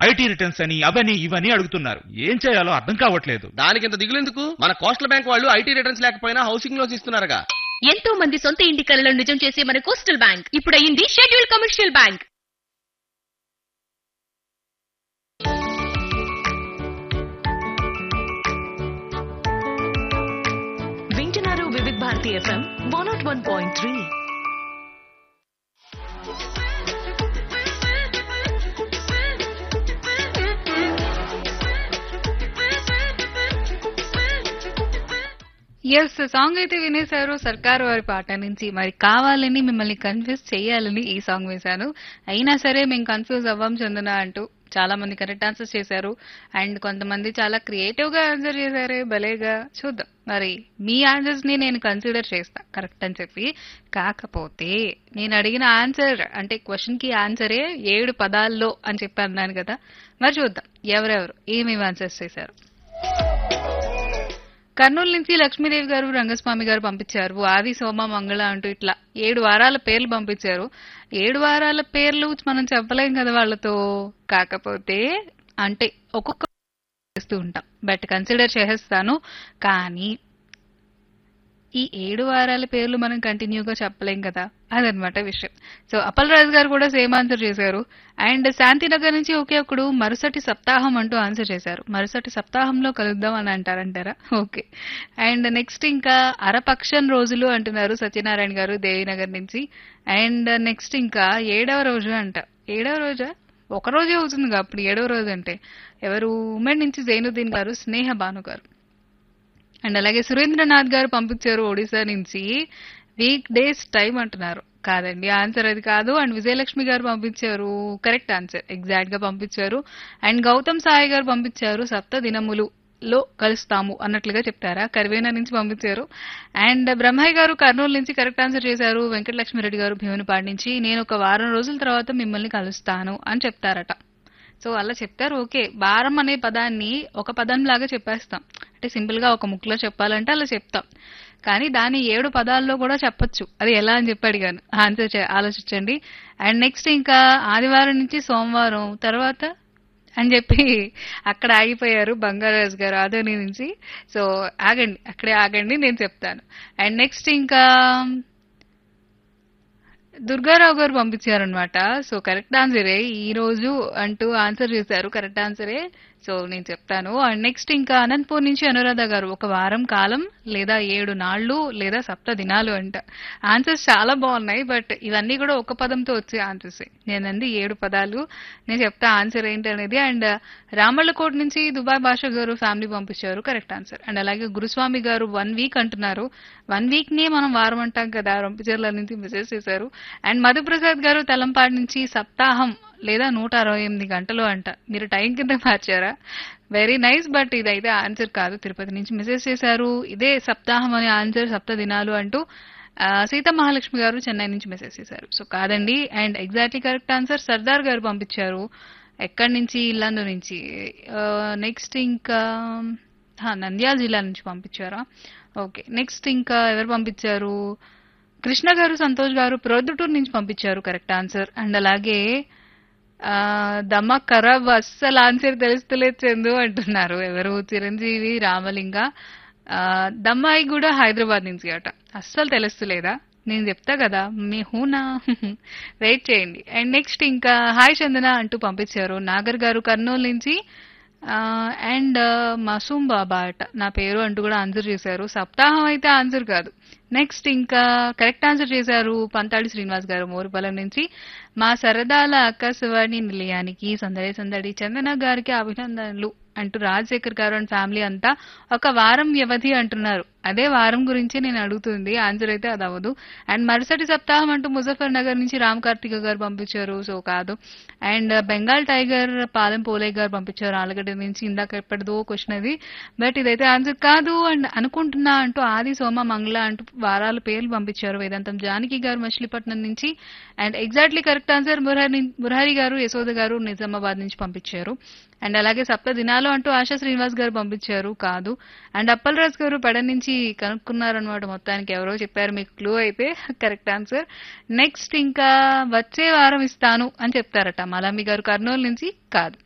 IT returns అని అవని ఇవని అడుగుతున్నారు ఏం చేయాలో అర్థం కావట్లేదు దానికి ఇంత దిగులెందుకు మన కోస్టల్ బ్యాంక్ వాళ్ళు ఐటీ రిటర్న్స్ లేకపోయినా హౌసింగ్ లోన్స్ ఇస్తున్నారుగా ఎంతో మంది సొంత ఇంటి కలలో నిజం చేసే మన కోస్టల్ బ్యాంక్ ఇప్పుడు అయింది షెడ్యూల్ కమర్షియల్ బ్యాంక్ వింటున్నారు Vividh Bharati FM one not one point three ఎస్ సాంగ్ అయితే వినేశారు సర్కార్ వారి పాట నుంచి మరి కావాలని మిమ్మల్ని కన్ఫ్యూజ్ చేయాలని ఈ సాంగ్ వేశాను అయినా సరే మేము కన్ఫ్యూజ్ అవ్వం చందన అంటూ చాలా మంది కరెక్ట్ ఆన్సర్స్ చేశారు అండ్ కొంతమంది చాలా క్రియేటివ్ గా ఆన్సర్ చేశారే భలేగా చూద్దాం మరి మీ ఆన్సర్స్ ని నేను కన్సిడర్ చేస్తా కరెక్ట్ అని చెప్పి కాకపోతే నేను అడిగిన ఆన్సర్ అంటే క్వశ్చన్ కి ఆన్సరే ఏడు పదాల్లో అని చెప్పి అన్నాను కదా మరి చూద్దాం ఎవరెవరు ఏమేమి ఆన్సర్స్ చేశారు కర్నూలు నుంచి లక్ష్మీదేవి గారు రంగస్వామి గారు పంపించారు ఆది సోమ మంగళ అంటూ ఇట్లా ఏడు వారాల పేర్లు పంపించారు ఏడు వారాల పేర్లు మనం చెప్పలేం కదా వాళ్ళతో కాకపోతే అంటే ఒక్కొక్క చేస్తూ ఉంటాం బట్ కన్సిడర్ చేసేస్తాను కానీ ఈ ఏడు వారాల పేర్లు మనం కంటిన్యూగా చెప్పలేం కదా అదనమాట విషయం సో అప్పల్ రాజు గారు కూడా సేమ్ ఆన్సర్ చేశారు అండ్ శాంతినగర్ నుంచి ఒకే ఒకడు మరుసటి సప్తాహం అంటూ ఆన్సర్ చేశారు మరుసటి సప్తాహంలో కలుద్దాం అని అంటారంటారా ఓకే అండ్ నెక్స్ట్ ఇంకా అరపక్షం రోజులు అంటున్నారు సత్యనారాయణ గారు దేవినగర్ నుంచి అండ్ నెక్స్ట్ ఇంకా ఏడవ రోజు అంట ఏడవ రోజా ఒక రోజే అవుతుంది అప్పుడు ఏడవ రోజు అంటే ఎవరు ఉమెన్ నుంచి జైనుద్దీన్ గారు స్నేహ భాను గారు అండ్ అలాగే సురేంద్రనాథ్ గారు పంపించారు ఒడిశా నుంచి వీక్ డేస్ టైం అంటున్నారు కాదండి ఆన్సర్ అది కాదు అండ్ విజయలక్ష్మి గారు పంపించారు కరెక్ట్ ఆన్సర్ ఎగ్జాక్ట్ గా పంపించారు అండ్ గౌతమ్ సాయి గారు పంపించారు సప్త దినములు లో కలుస్తాము అన్నట్లుగా చెప్తారా కరివేనా నుంచి పంపించారు అండ్ బ్రహ్మయ్య గారు కర్నూలు నుంచి కరెక్ట్ ఆన్సర్ చేశారు వెంకటలక్ష్మిరెడ్డి గారు భీమునిపాడు నుంచి నేను ఒక వారం రోజుల తర్వాత మిమ్మల్ని కలుస్తాను అని చెప్తారట సో అలా చెప్తారు ఓకే వారం అనే పదాన్ని ఒక పదం లాగా చెప్పేస్తాం అంటే సింపుల్ గా ఒక ముక్కులో చెప్పాలంటే అలా చెప్తాం కానీ దాని ఏడు పదాల్లో కూడా చెప్పొచ్చు అది ఎలా అని చెప్పి అడిగాను ఆన్సర్ చే- ఆలోచించండి అండ్ నెక్స్ట్ ఇంకా ఆదివారం నుంచి సోమవారం తర్వాత అని చెప్పి అక్కడ ఆగిపోయారు బంగారాజు గారు ఆదోని నుంచి సో ఆగండి అక్కడే ఆగండి నేను చెప్తాను అండ్ నెక్స్ట్ ఇంకా దుర్గారావు గారు పంపించారనమాట సో కరెక్ట్ ఆన్సరే ఈ రోజు అంటూ ఆన్సర్ చేశారు కరెక్ట్ ఆన్సరే సో నేను చెప్తాను అండ్ నెక్స్ట్ ఇంకా అనంతపూర్ నుంచి అనురాధ గారు ఒక వారం కాలం లేదా ఏడు నాళ్ళు లేదా సప్త దినాలు అంట ఆన్సర్స్ చాలా బాగున్నాయి బట్ ఇవన్నీ కూడా ఒక పదంతో వచ్చే ఆన్సర్స్ నేను అంది ఏడు పదాలు నేను చెప్తా ఆన్సర్ ఏంటి అనేది అండ్ రామళ్ళకోట నుంచి దుబాయ్ భాష గారు ఫ్యామిలీ పంపించారు కరెక్ట్ ఆన్సర్ అండ్ అలాగే గురుస్వామి గారు వన్ వీక్ అంటున్నారు వన్ వీక్ నే మనం వారం అంటాం కదా రొంపిచర్ల నుంచి మెసేజ్ చేశారు అండ్ మధుప్రసాద్ గారు తలంపాడు నుంచి సప్తాహం లేదా నూట అరవై ఎనిమిది గంటలు అంట మీరు టైం కింద మార్చారా వెరీ నైస్ బట్ ఇదైతే ఆన్సర్ కాదు తిరుపతి నుంచి మెసేజ్ చేశారు ఇదే సప్తాహం అనే ఆన్సర్ సప్త దినాలు అంటూ ఆ, సీతా మహాలక్ష్మి గారు చెన్నై నుంచి మెసేజ్ చేశారు సో కాదండి and exactly correct answer Sardar గారు పంపించారు ఎక్కడి నుంచి ఇల్లందు నుంచి నెక్స్ట్ ఇంకా హా, నంద్యాల జిల్లా నుంచి పంపించారా ఓకే నెక్స్ట్ ఇంకా ఎవరు పంపించారు కృష్ణ గారు సంతోష్ గారు ప్రొద్దుటూరు నుంచి పంపించారు కరెక్ట్ ఆన్సర్ అండ్ అలాగే ఆ, దమ ఖరాబ్ అస్సలు ఆన్సర్ తెలుస్తలేదు చందు అంటున్నారు ఎవరు చిరంజీవి రామలింగ ఆ, దమ్మాయి కూడా హైదరాబాద్ నుంచి అట అస్సలు తెలుస్తలేదా నేను చెప్తా కదా మీ హూనా వెయిట్ చేయండి అండ్ నెక్స్ట్ ఇంకా హాయ్ చందన అంటూ పంపించారు నాగర్ గారు కర్నూలు నుంచి అండ్ మసూమ్ బాబా అట నా పేరు అంటూ కూడా ఆన్సర్ చేశారు సప్తాహం అయితే ఆన్సర్ కాదు నెక్స్ట్ ఇంకా కరెక్ట్ ఆన్సర్ చేశారు పంతాడి శ్రీనివాస్ గారు మోరుపాలెం నుంచి మా సరదాల ఆకాశవాణి నిలయానికి సందడి సందడి చందన గారికి అభినందనలు అంటూ రాజశేఖర్ గారు అండ్ ఫ్యామిలీ అంతా ఒక వారం వ్యవధి అంటున్నారు అదే వారం గురించి నేను అడుగుతుంది ఆన్సర్ అయితే అది అవ్వదు అండ్ మరుసటి సప్తాహం అంటూ ముజఫర్ నగర్ నుంచి రామ్ కార్తిక గారు పంపించారు సో కాదు అండ్ బెంగాల్ టైగర్ పాలెం పోలే గారు పంపించారు ఆలగడ్డ నుంచి ఇందాక ఎప్పటిదో క్వశ్చన్ అది బట్ ఇదైతే ఆన్సర్ కాదు అండ్ అనుకుంటున్నా అంటూ ఆది సోమ మంగళ అంటూ వారాల పేర్లు పంపించారు వేదాంతం జానకి గారు మచిలీపట్నం నుంచి and exactly correct answer Murahari Murahari గారు యశోద గారు నిజామాబాద్ నుంచి పంపించారు అండ్ అలాగే సప్త దినాలు అంటూ ఆశా శ్రీనివాస్ గారు పంపించారు కాదు అండ్ అప్పలరాజు గారు పెడ నుంచి కనుక్కున్నారనమాట మొత్తానికి ఎవరో చెప్పారు మీకు క్లూ అయితే కరెక్ట్ ఆన్సర్ నెక్స్ట్ ఇంకా వచ్చే వారం ఇస్తాను అని చెప్తారట మలామి గారు కర్నూలు నుంచి కాదు